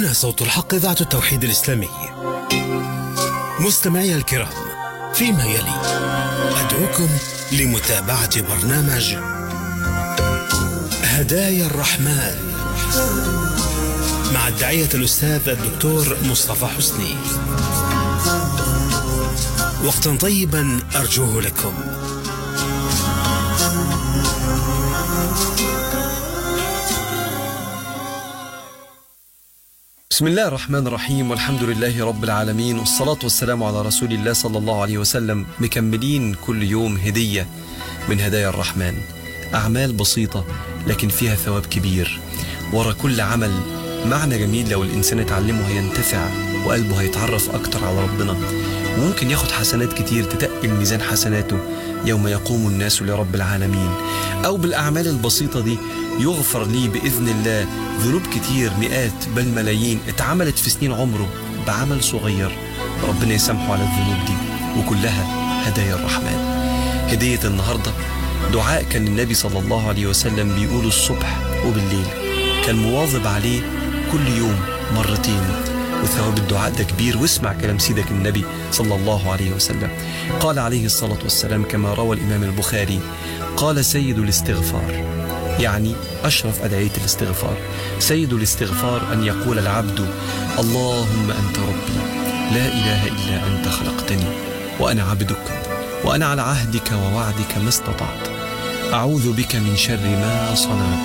هنا صوت الحق إذاعة التوحيد الإسلامي مستمعي الكرام فيما يلي أدعوكم لمتابعة برنامج هدايا الرحمن مع الداعية الأستاذ الدكتور مصطفى حسني وقتا طيبا أرجوه لكم بسم الله الرحمن الرحيم والحمد لله رب العالمين والصلاة والسلام على رسول الله صلى الله عليه وسلم مكملين كل يوم هدية من هدايا الرحمن أعمال بسيطة لكن فيها ثواب كبير ورا كل عمل معنى جميل لو الإنسان اتعلمه هينتفع وقلبه هيتعرف أكتر على ربنا وممكن ياخد حسنات كتير تتقل ميزان حسناته يوم يقوم الناس لرب العالمين أو بالأعمال البسيطة دي يغفر لي بإذن الله ذنوب كتير مئات بل ملايين اتعملت في سنين عمره بعمل صغير ربنا يسامحه على الذنوب دي وكلها هدايا الرحمن هدية النهاردة دعاء كان النبي صلى الله عليه وسلم بيقوله الصبح وبالليل كان مواظب عليه كل يوم مرتين وثواب الدعاء ده كبير واسمع كلام سيدك النبي صلى الله عليه وسلم قال عليه الصلاة والسلام كما روى الإمام البخاري قال سيد الاستغفار يعني أشرف أدعية الاستغفار سيد الاستغفار أن يقول العبد اللهم أنت ربي لا إله إلا أنت خلقتني وأنا عبدك وأنا على عهدك ووعدك ما استطعت أعوذ بك من شر ما صنعت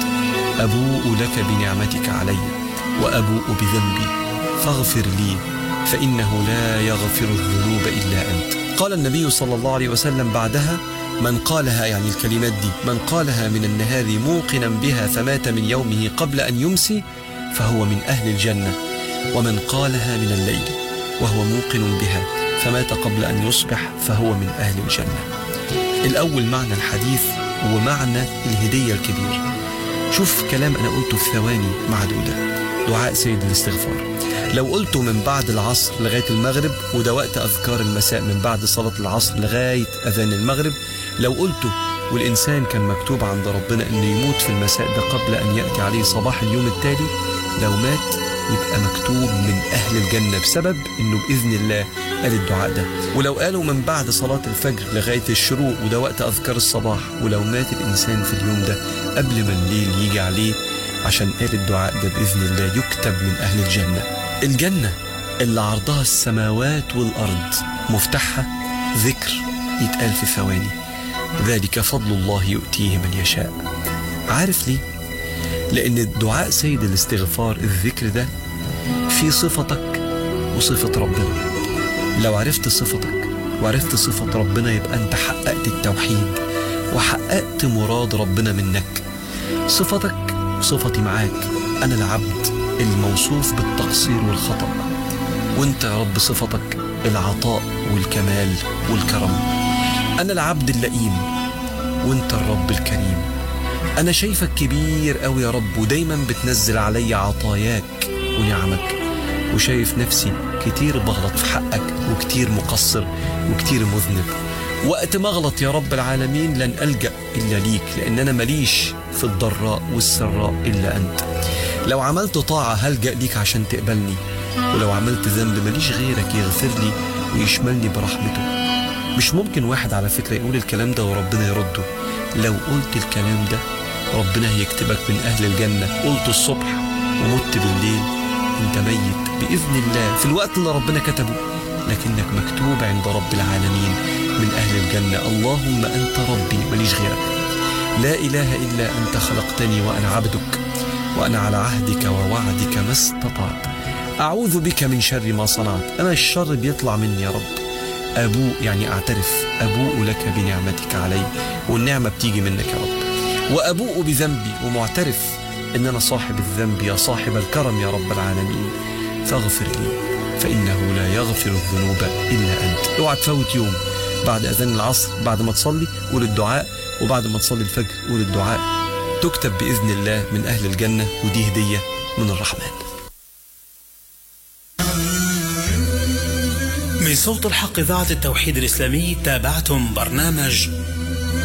أبوء لك بنعمتك علي وأبوء بذنبي فاغفر لي فإنه لا يغفر الذنوب إلا أنت قال النبي صلى الله عليه وسلم بعدها من قالها يعني الكلمات دي من قالها من النهار موقنا بها فمات من يومه قبل أن يمسي فهو من أهل الجنة ومن قالها من الليل وهو موقن بها فمات قبل أن يصبح فهو من أهل الجنة الأول معنى الحديث ومعنى الهدية الكبير شوف كلام أنا قلته في ثواني معدودة دعاء سيد الاستغفار لو قلته من بعد العصر لغاية المغرب وده وقت أذكار المساء من بعد صلاة العصر لغاية أذان المغرب لو قلته والإنسان كان مكتوب عند ربنا أنه يموت في المساء ده قبل أن يأتي عليه صباح اليوم التالي لو مات يبقى مكتوب من أهل الجنة بسبب أنه بإذن الله قال الدعاء ده ولو قالوا من بعد صلاة الفجر لغاية الشروق وده وقت أذكار الصباح ولو مات الإنسان في اليوم ده قبل ما الليل يجي عليه عشان قال الدعاء ده بإذن الله يكتب من أهل الجنة الجنة اللي عرضها السماوات والأرض مفتاحها ذكر يتقال في ثواني ذلك فضل الله يؤتيه من يشاء عارف ليه؟ لأن الدعاء سيد الاستغفار الذكر ده في صفتك وصفة ربنا لو عرفت صفتك وعرفت صفة ربنا يبقى أنت حققت التوحيد وحققت مراد ربنا منك صفتك صفتي معاك أنا العبد الموصوف بالتقصير والخطأ وانت يا رب صفتك العطاء والكمال والكرم أنا العبد اللئيم وانت الرب الكريم أنا شايفك كبير أوي يا رب ودايما بتنزل علي عطاياك ونعمك وشايف نفسي كتير بغلط في حقك وكتير مقصر وكتير مذنب وقت ما اغلط يا رب العالمين لن ألجأ إلا ليك لأن أنا ماليش في الضراء والسراء إلا أنت لو عملت طاعة هلجأ ليك عشان تقبلني ولو عملت ذنب ماليش غيرك يغفر لي ويشملني برحمته مش ممكن واحد على فكرة يقول الكلام ده وربنا يرده لو قلت الكلام ده ربنا هيكتبك من أهل الجنة قلت الصبح ومت بالليل انت ميت بإذن الله في الوقت اللي ربنا كتبه لكنك مكتوب عند رب العالمين من أهل الجنة اللهم أنت ربي ماليش غيرك لا إله إلا أنت خلقتني وأنا عبدك وأنا على عهدك ووعدك ما استطعت أعوذ بك من شر ما صنعت أنا الشر بيطلع مني يا رب أبوء يعني أعترف أبوء لك بنعمتك علي والنعمة بتيجي منك يا رب وأبوء بذنبي ومعترف إن أنا صاحب الذنب يا صاحب الكرم يا رب العالمين فاغفر لي فإنه لا يغفر الذنوب إلا أنت اوعى تفوت يوم بعد أذان العصر بعد ما تصلي قول الدعاء وبعد ما تصلي الفجر قول الدعاء تكتب بإذن الله من أهل الجنة ودي هدية من الرحمن من صوت الحق إذاعة التوحيد الإسلامي تابعتم برنامج